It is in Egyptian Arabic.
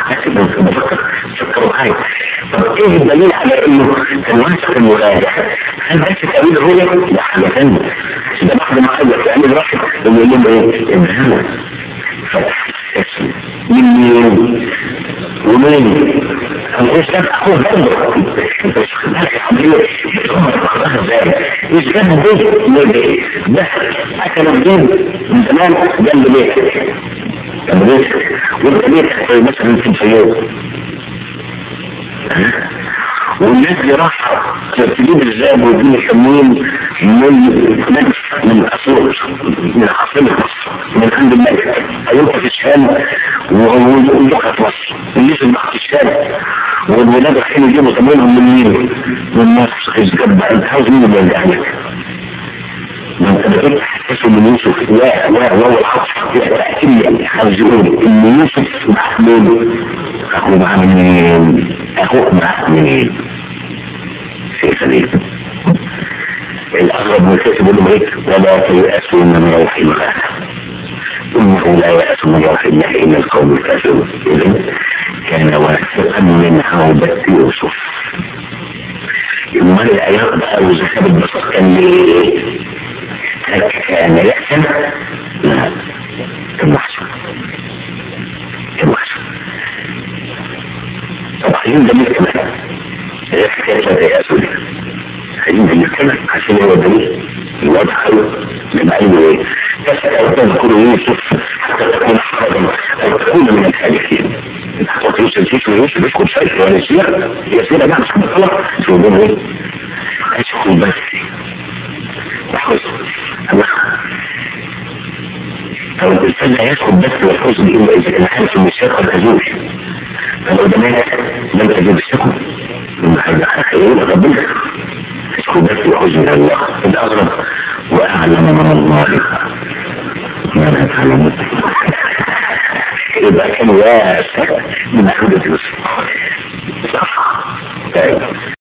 بفكر فكروا معايا طب ايه الدليل على انه كان واثق المراجعة هل بس تأويل الرؤية لا حاجة ثانية ده بعد ما عايز يعمل راشد يقول لهم ايه ابهام فتح اسم من مين ومين الإسلام أقول برضه انت مش خدها يا حبيبي إيش كان دي ليه ده أكل الدين من زمان جنب بيتك جنب بيتك وانت بيتك زي مثلا في الفيوم والناس دي راح تجيب الزاب ويجيب الحموم من نجس من أسود من عاصمة مصر من عند الملك هيروح في الشام ويروح في مصر ويجي بعض الشام والولاد رايحين يجيبوا ثمنهم من مين؟ من مصر الجب انت عاوز مين اللي يرجع لك؟ ما انت بقيت تحسسه من يوسف لا لا هو العصر تأتي عاوز يقول ان يوسف مع مين؟ اخوه مع مين؟ اخوه مع مين؟ في خليل الأغرب من الكاتب يقول ايه ولا تيأسوا من روح الله إنه لا يأس من روح الله إلا القوم الكافرون إذن كان واثقا من عودة يوسف المال الآيات بقى وزكاة البصر كان ليه؟ هل كان يأسا؟ لا كان محسن كان محسن طبعا ده كمان هي حكاية لا تيأسوا دي عايزين بنتكلم عشان هو دليل الواضح قوي من علم ايه تسأل أو تذكر يوسف حتى تكون حرجا أو تكون من الحالكين حتى يوسف يوسف يوسف يدخل شيء ولا يسير يسير بقى مش مطلع شو يقول ايه أشكو بس وحزن أو الإنسان لا يدخل بس والحزن إلا إذا كان حاسس إن الشيء قد أزول فلو ده مات لم تجد الشكوى من حاجة خير ربنا اسكو بس وحزن الله الأغرب وأعلم من الله ما لا تعلمون يبقى كان واسع من حدود الوصف صح طيب